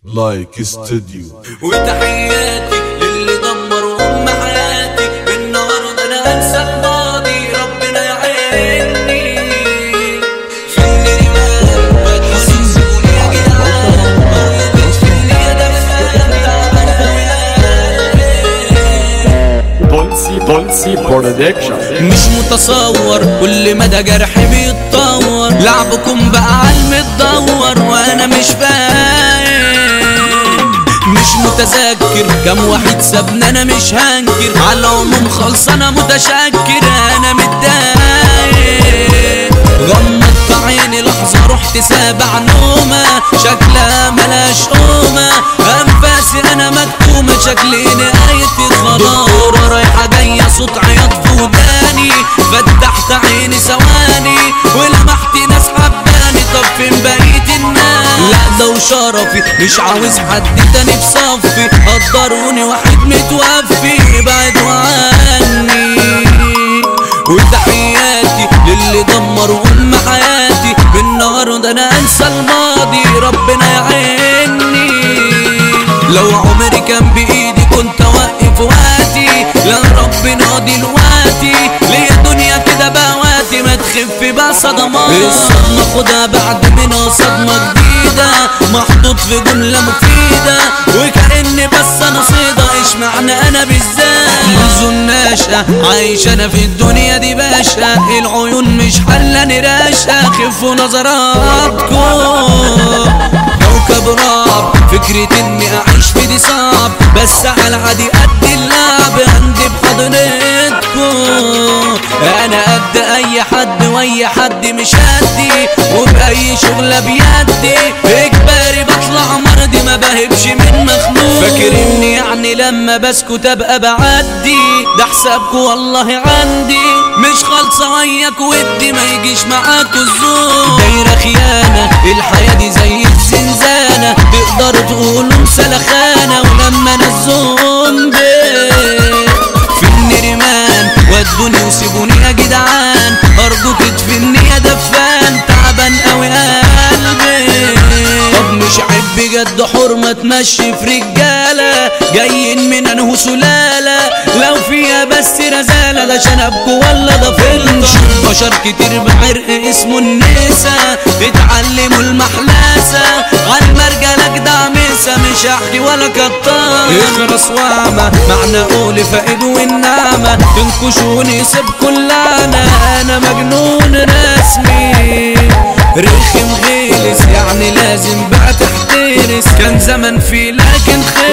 لايك استوديو وتحياتي للي دمر ام حياتي النهارده انا انسى الماضي ربنا يعيني في النرمان ما تحسسوني يا جدعان موجود في النية دفان بولسي بولسي برودكشن مش متصور كل مدى جرحي بيتطور لعبكم بقى علم الدور وانا مش فاهم مش متذكر كم واحد سابني انا مش هنكر على العموم خلص انا متشكر انا متضايق غمضت عيني لحظة رحت سابع نومة شكلها ملاش قومة أنفاسي أنا مكتومة شكلي نهايتي خلاص دكتورة رايحة جاية صوت عياط في وداني فتحت عيني ثواني ولمحت ناس حباني طب فين بقية الناس لا ده وشرفي مش عاوز حد تاني في صفي قدروني واحد متوفي بعدوا عني وتحياتي للي دمروا ام حياتي النهارده انا انسى الماضي ربنا يعيني لو عمري كان بايدي كنت اوقف وقتي لا ربنا دلوقتي ليا دنيا كده بواتي ما تخف بقى صدمات الصدمة خدها بعد منها صدمة جديدة محطوط في جملة مفيدة وكأني بس انا صيدة ايش معنى انا بالذات منذ النشأة عايش انا في الدنيا دي باشا العيون مش حلاني راشا خفوا نظراتكم كوكب راب فكرة اني اعيش في دي صعب بس على عادي قد اللعب عندي بحضنتكم انا قد اي حد واي حد مش قدي وباي شغلة بيدي اجباري بطلع مرضي ما بهبش من مخلوق فاكر اني يعني لما بسكت ابقى بعدي ده حسابكوا والله عندي مش خالصة وياك ودي ما يجيش معاكوا الزور دايرة خيانة الحياة دي زي الزنزانة تقدر تقولوا مسلخانة ولما انا الزومبي في النرمان ودوني وسيبوني يا جدعان ارجوك ادفني يا دفان تعبان قوي قلبي طب مش عيب بجد حرمة تمشي في رجالة جايين من انه سلالة لو فيها بس رزالة ده شنبكوا ولا ده فيلم بشر كتير بعرق اسمه النسا اتعلموا المحلاسة عالمرجلة جدع ميسة مش هحكي ولا كتار اخرس وعمة معنى قولي فائد والنعمة تنكشوني سيب كلنا انا مجنون رسمي رخم غلس يعني لازم بقى تحترس كان زمن فيه لكن خلص